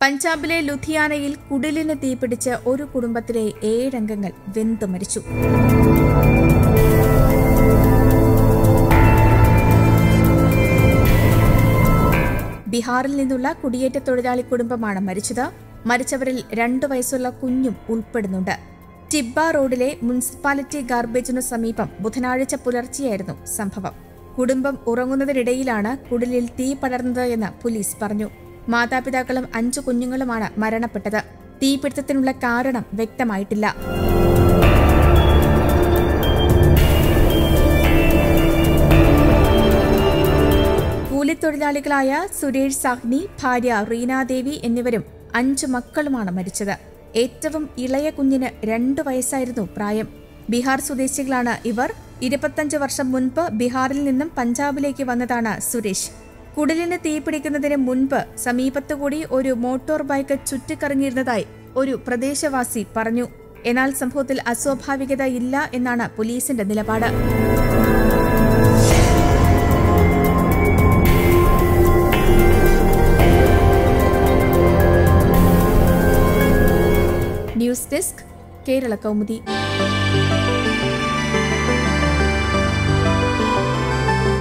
പഞ്ചാബിലെ ലുധിയാനയിൽ കുടിലിന് തീപിടിച്ച് ഒരു കുടുംബത്തിലെ ഏഴംഗങ്ങൾ വെന്തു മരിച്ചു ബീഹാറിൽ നിന്നുള്ള കുടിയേറ്റ തൊഴിലാളി കുടുംബമാണ് മരിച്ചത് മരിച്ചവരിൽ രണ്ടു വയസ്സുള്ള കുഞ്ഞും ഉൾപ്പെടുന്നുണ്ട് ടിബ്ബ റോഡിലെ മുനിസിപ്പാലിറ്റി ഗാർബേജിനു സമീപം ബുധനാഴ്ച പുലർച്ചെയായിരുന്നു സംഭവം കുടുംബം ഉറങ്ങുന്നതിനിടയിലാണ് കുടിലിൽ തീ പടർന്നത് എന്ന് പോലീസ് പറഞ്ഞു മാതാപിതാക്കളും അഞ്ചു കുഞ്ഞുങ്ങളുമാണ് മരണപ്പെട്ടത് തീപിടുത്തത്തിനുള്ള കാരണം വ്യക്തമായിട്ടില്ല കൂലിത്തൊഴിലാളികളായ സുരേഷ് സാഹ്നി ഭാര്യ റീനാദേവി എന്നിവരും അഞ്ചു മക്കളുമാണ് മരിച്ചത് ഏറ്റവും ഇളയ കുഞ്ഞിന് രണ്ടു വയസ്സായിരുന്നു പ്രായം ബീഹാർ സ്വദേശികളാണ് ഇവർ ഇരുപത്തഞ്ച് വർഷം മുൻപ് ബീഹാറിൽ നിന്നും പഞ്ചാബിലേക്ക് വന്നതാണ് സുരേഷ് കുടിലിന് തീപിടിക്കുന്നതിന് മുൻപ് സമീപത്തുകൂടി ഒരു മോട്ടോർ ബൈക്ക് ചുറ്റിക്കറങ്ങിയിരുന്നതായി ഒരു പ്രദേശവാസി പറഞ്ഞു എന്നാൽ സംഭവത്തിൽ അസ്വാഭാവികത ഇല്ല എന്നാണ് പോലീസിന്റെ നിലപാട് ന്യൂസ് ഡെസ്ക് കേരള കൗമുദി